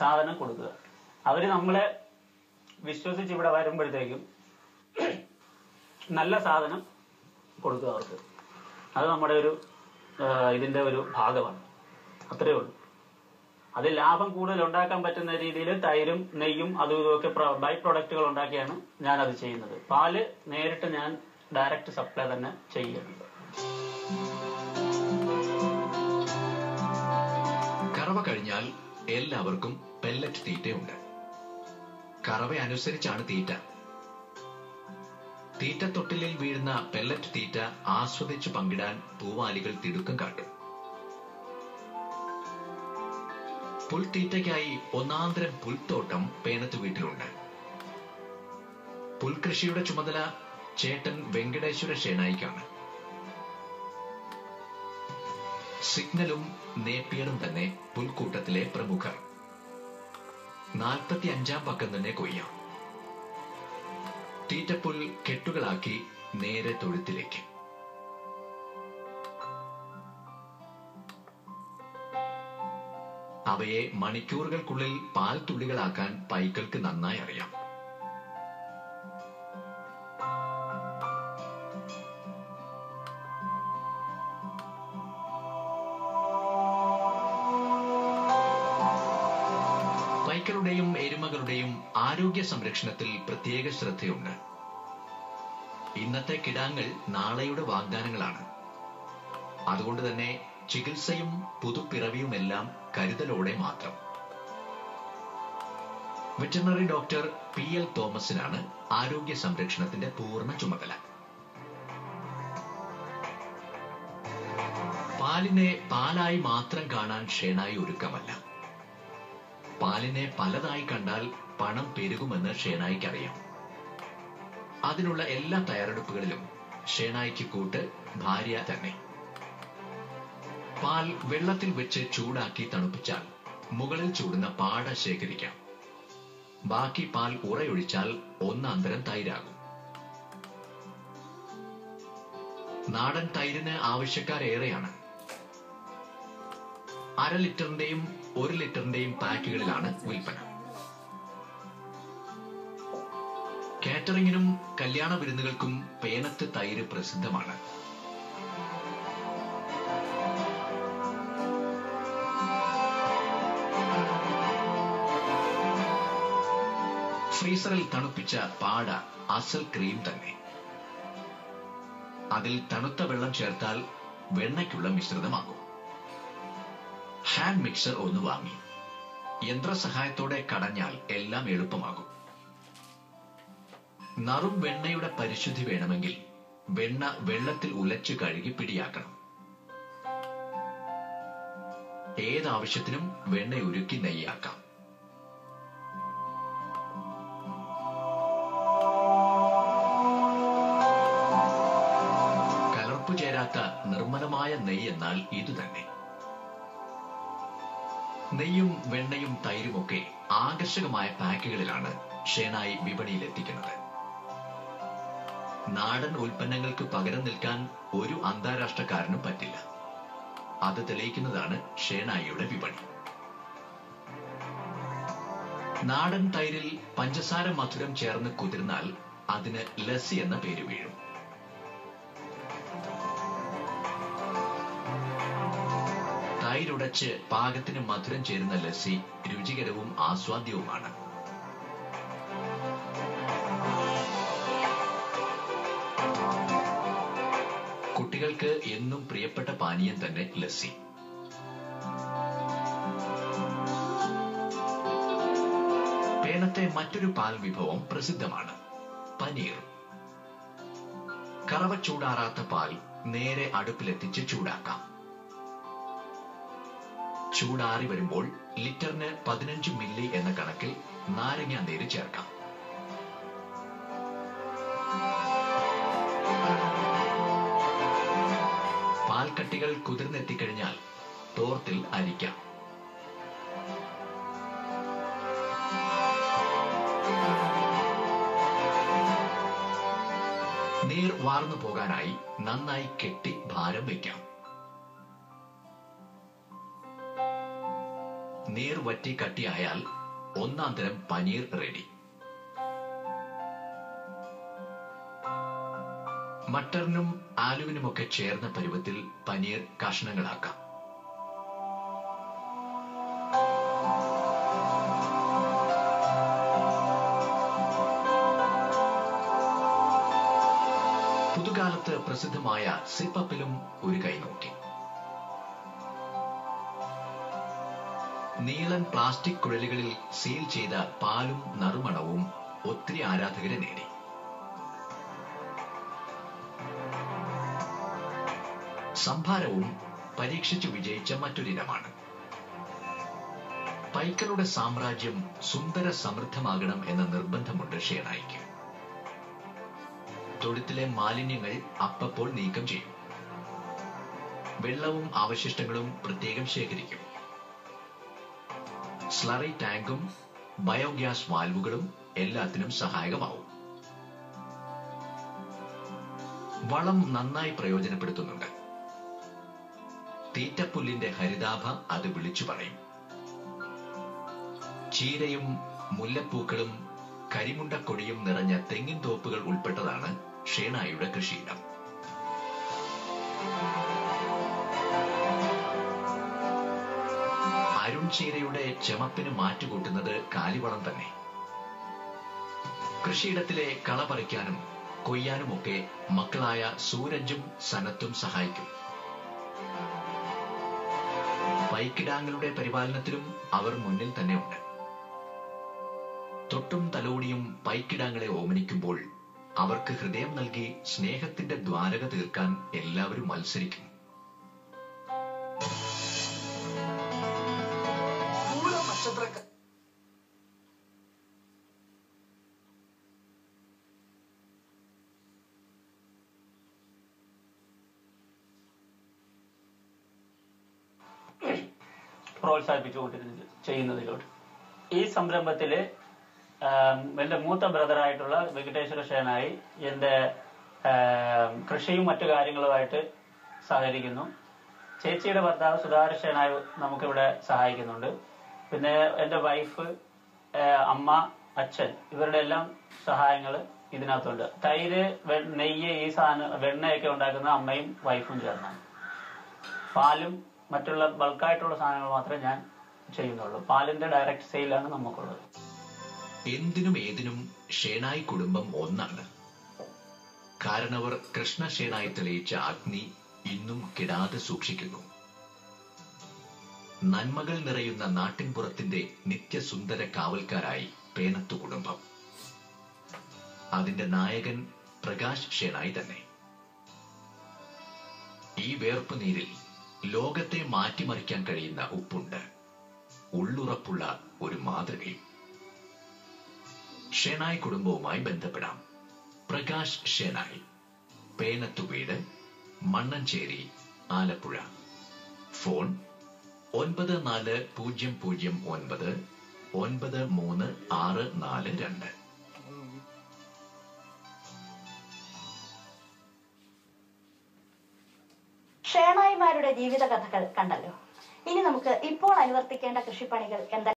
സാധനം കൊടുക്കുക അവര് നമ്മളെ വിശ്വസിച്ച് ഇവിടെ വരുമ്പോഴത്തേക്കും നല്ല സാധനം കൊടുക്കുക അവർക്ക് അത് നമ്മുടെ ഒരു ആ, ഇതിന്റെ ഒരു ഭാഗമാണ് അത്രയേ ഉള്ളൂ അത് ലാഭം കൂടുതൽ ഉണ്ടാക്കാൻ പറ്റുന്ന രീതിയിൽ തൈരും നെയ്യും അതും ഇതുമൊക്കെ ബൈ പ്രൊഡക്റ്റുകൾ ഉണ്ടാക്കിയാണ് ഞാൻ അത് ചെയ്യുന്നത് പാല് നേരിട്ട് ഞാൻ ഡയറക്റ്റ് സപ്ലൈ തന്നെ ചെയ്യുന്നുണ്ട് കറവ കഴിഞ്ഞാൽ എല്ലാവർക്കും പെല്ലറ്റ് തീറ്റയുണ്ട് കറവ അനുസരിച്ചാണ് തീറ്റ തീറ്റത്തൊട്ടിലിൽ വീഴുന്ന പെല്ലറ്റ് തീറ്റ ആസ്വദിച്ച് പങ്കിടാൻ പൂവാലികൾ തിടുക്കം കാട്ടും പുൽത്തീറ്റയ്ക്കായി ഒന്നാന്തരം പുൽത്തോട്ടം പേനത്ത് വീട്ടിലുണ്ട് പുൽകൃഷിയുടെ ചുമതല ചേട്ടൻ വെങ്കടേശ്വര ഷേനായിക്കാണ് സിഗ്നലും നേപ്പിയറും തന്നെ പുൽക്കൂട്ടത്തിലെ പ്രമുഖർ നാൽപ്പത്തി അഞ്ചാം പക്കം തന്നെ കൊയ്യാം തീറ്റപ്പുൽ കെട്ടുകളാക്കി നേരെ തൊഴുത്തിലേക്ക് അവയെ മണിക്കൂറുകൾക്കുള്ളിൽ പാൽ തുള്ളികളാക്കാൻ പൈക്കൾക്ക് നന്നായി അറിയാം പൈക്കളുടെയും എരുമകളുടെയും ആരോഗ്യ സംരക്ഷണത്തിൽ പ്രത്യേക ശ്രദ്ധയുണ്ട് ഇന്നത്തെ കിടാങ്ങൾ നാളെയുടെ വാഗ്ദാനങ്ങളാണ് അതുകൊണ്ട് തന്നെ ചികിത്സയും പുതുപ്പിറവിയുമെല്ലാം കരുതലോടെ മാത്രം വെറ്ററിനറി ഡോക്ടർ പി എൽ തോമസിനാണ് ആരോഗ്യ സംരക്ഷണത്തിന്റെ പൂർണ്ണ ചുമതല പാലിനെ പാലായി മാത്രം കാണാൻ ഷേണായി ഒരുക്കമല്ല പാലിനെ പലതായി കണ്ടാൽ പണം പെരുകുമെന്ന് ഷേണായിക്ക് അറിയാം അതിനുള്ള എല്ലാ തയ്യാറെടുപ്പുകളിലും ഷേണായിക്ക് കൂട്ട് ഭാര്യ തന്നെ പാൽ വെള്ളത്തിൽ വെച്ച് ചൂടാക്കി തണുപ്പിച്ചാൽ മുകളിൽ ചൂടുന്ന പാട ശേഖരിക്കാം ബാക്കി പാൽ ഉറയൊഴിച്ചാൽ ഒന്നാന്തരം തൈരാകും നാടൻ തൈരിന് ആവശ്യക്കാരേറെയാണ് അര ലിറ്ററിന്റെയും ഒരു ലിറ്ററിന്റെയും പാക്കുകളിലാണ് വിൽപ്പന കാറ്ററിംഗിനും കല്യാണ വിരുന്നുകൾക്കും പേനത്ത് തൈര് പ്രസിദ്ധമാണ് ഫ്രീസറിൽ തണുപ്പിച്ച പാട അസൽ ക്രീം തന്നെ അതിൽ തണുത്ത വെള്ളം ചേർത്താൽ വെണ്ണയ്ക്കുള്ള മിശ്രിതമാകും ഹാൻഡ് മിക്സർ ഒന്ന് വാങ്ങി യന്ത്രസഹായത്തോടെ കടഞ്ഞാൽ എല്ലാം എളുപ്പമാകും നറും വെണ്ണയുടെ പരിശുദ്ധി വേണമെങ്കിൽ വെണ്ണ വെള്ളത്തിൽ ഉലച്ചു കഴുകി പിടിയാക്കണം ഏതാവശ്യത്തിനും വെണ്ണ ഉരുക്കി നെയ്യാക്കാം കലർപ്പ് ചേരാത്ത നിർമ്മലമായ നെയ്യ് എന്നാൽ ഇതുതന്നെ നെയ്യും വെണ്ണയും തൈരുമൊക്കെ ആകർഷകമായ പാക്കുകളിലാണ് ഷേനായി വിപണിയിൽ എത്തിക്കുന്നത് നാടൻ ഉൽപ്പന്നങ്ങൾക്ക് പകരം നിൽക്കാൻ ഒരു അന്താരാഷ്ട്രക്കാരനും പറ്റില്ല അത് തെളിയിക്കുന്നതാണ് ഷേനായിയുടെ വിപണി നാടൻ തൈരിൽ പഞ്ചസാര മധുരം ചേർന്ന് കുതിർന്നാൽ അതിന് ലസ്സി എന്ന പേര് വീഴും തൈരുടച്ച് പാകത്തിന് മധുരം ചേരുന്ന ലസ്സി രുചികരവും ആസ്വാദ്യവുമാണ് കുട്ടികൾക്ക് എന്നും പ്രിയപ്പെട്ട പാനീയം തന്നെ ലസ്സി പേനത്തെ മറ്റൊരു പാൽ വിഭവം പ്രസിദ്ധമാണ് പനീർ കറവ ചൂടാറാത്ത പാൽ നേരെ അടുപ്പിലെത്തിച്ച് ചൂടാക്കാം ചൂടാറി വരുമ്പോൾ ലിറ്ററിന് പതിനഞ്ച് മില്ലി എന്ന കണക്കിൽ നാരങ്ങ നീര് ചേർക്കാം പാൽക്കട്ടികൾ കുതിർന്നെത്തിക്കഴിഞ്ഞാൽ തോർത്തിൽ അരിക്കാം നീർ വാർന്നു പോകാനായി നന്നായി കെട്ടി ഭാരം വയ്ക്കാം നീർ വറ്റി കട്ടിയായാൽ ഒന്നാം തരം പനീർ റെഡി മട്ടറിനും ആലുവിനുമൊക്കെ ചേർന്ന പരുവത്തിൽ പനീർ കഷ്ണങ്ങളാക്കാം പുതുകാലത്ത് പ്രസിദ്ധമായ സിപ്പപ്പിലും ഒരു കൈനോക്കി നീളൻ പ്ലാസ്റ്റിക് കുഴലുകളിൽ സീൽ ചെയ്ത പാലും നറുമണവും ഒത്തിരി ആരാധകരെ നേടി സംഭാരവും പരീക്ഷിച്ചു വിജയിച്ച മറ്റൊരിനമാണ് പൈക്കളുടെ സാമ്രാജ്യം സുന്ദര സമൃദ്ധമാകണം എന്ന നിർബന്ധമുണ്ട് ഷേണായിക്ക് തൊഴുത്തിലെ മാലിന്യങ്ങൾ അപ്പപ്പോൾ നീക്കം ചെയ്യും വെള്ളവും അവശിഷ്ടങ്ങളും പ്രത്യേകം ശേഖരിക്കും സ്ലറി ടാങ്കും ബയോഗ്യാസ് വാൽവുകളും എല്ലാത്തിനും സഹായകമാവും വളം നന്നായി പ്രയോജനപ്പെടുത്തുന്നുണ്ട് തീറ്റപ്പുല്ലിന്റെ ഹരിതാഭ അത് വിളിച്ചു പറയും ചീരയും മുല്ലപ്പൂക്കളും കരിമുണ്ടക്കൊടിയും നിറഞ്ഞ തെങ്ങിൻ തോപ്പുകൾ ഉൾപ്പെട്ടതാണ് ഷേണായുടെ കൃഷിയിടം അരുൺ ചീരയുടെ ചെമപ്പിന് മാറ്റുകൂട്ടുന്നത് കാലിവളം തന്നെ കൃഷിയിടത്തിലെ കള പറിക്കാനും കൊയ്യാനുമൊക്കെ മക്കളായ സൂരജും സനത്തും സഹായിക്കും പൈക്കിടാങ്ങളുടെ പരിപാലനത്തിലും അവർ മുന്നിൽ തന്നെയുണ്ട് തൊട്ടും തലോടിയും പൈക്കിടാങ്ങളെ ഓമനിക്കുമ്പോൾ അവർക്ക് ഹൃദയം നൽകി സ്നേഹത്തിന്റെ ദ്വാരക തീർക്കാൻ എല്ലാവരും മത്സരിക്കും മൂല നക്ഷത്രക്ക പ്രോത്സാഹിപ്പിച്ചുകൊണ്ടിരുന്നത് ചെയ്യുന്നതിലോട്ട് ഈ സംരംഭത്തിൽ എൻ്റെ മൂത്ത ബ്രദറായിട്ടുള്ള വെങ്കടേശ്വര ഷേനായി എൻ്റെ കൃഷിയും മറ്റു കാര്യങ്ങളുമായിട്ട് സഹകരിക്കുന്നു ചേച്ചിയുടെ ഭർത്താവ് സുധാകര ഷേനായി നമുക്കിവിടെ സഹായിക്കുന്നുണ്ട് പിന്നെ എൻ്റെ വൈഫ് അമ്മ അച്ഛൻ ഇവരുടെ എല്ലാം സഹായങ്ങൾ ഇതിനകത്തുണ്ട് തൈര് വെ- നെയ്യ് ഈ സാധനം വെണ്ണയൊക്കെ ഉണ്ടാക്കുന്ന അമ്മയും വൈഫും ചേർന്നാണ് പാലും മറ്റുള്ള ബൾക്കായിട്ടുള്ള സാധനങ്ങൾ മാത്രമേ ഞാൻ ചെയ്യുന്നുള്ളൂ പാലിന്റെ ഡയറക്റ്റ് സെയിലാണ് നമുക്കുള്ളത് എന്തിനും ഏതിനും ഷേണായി കുടുംബം ഒന്നാണ് കാരണവർ കൃഷ്ണ ഷേണായി തെളിയിച്ച അഗ്നി ഇന്നും കിടാതെ സൂക്ഷിക്കുന്നു നന്മകൾ നിറയുന്ന നാട്ടിൻപുറത്തിന്റെ നിത്യസുന്ദര കാവൽക്കാരായി പേനത്തു കുടുംബം അതിന്റെ നായകൻ പ്രകാശ് ഷേണായി തന്നെ ഈ വേർപ്പ് നീരിൽ ലോകത്തെ മാറ്റിമറിക്കാൻ കഴിയുന്ന ഉപ്പുണ്ട് ഉള്ളുറപ്പുള്ള ഒരു മാതൃകയും ഷെനായ് കുടുംബവുമായി ബന്ധപ്പെടാം പ്രകാശ് ഷെനായ് പേനത്തു വീട് മണ്ണഞ്ചേരി ആലപ്പുഴ ഫോൺ ഒൻപത് നാല് പൂജ്യം പൂജ്യം ഒൻപത് ഒൻപത് മൂന്ന് ആറ് നാല് രണ്ട് ഷേണായിമാരുടെ ജീവിത കഥകൾ കണ്ടല്ലോ ഇനി നമുക്ക് ഇപ്പോൾ അനുവർത്തിക്കേണ്ട കൃഷിപ്പണികൾ എന്തെല്ലാം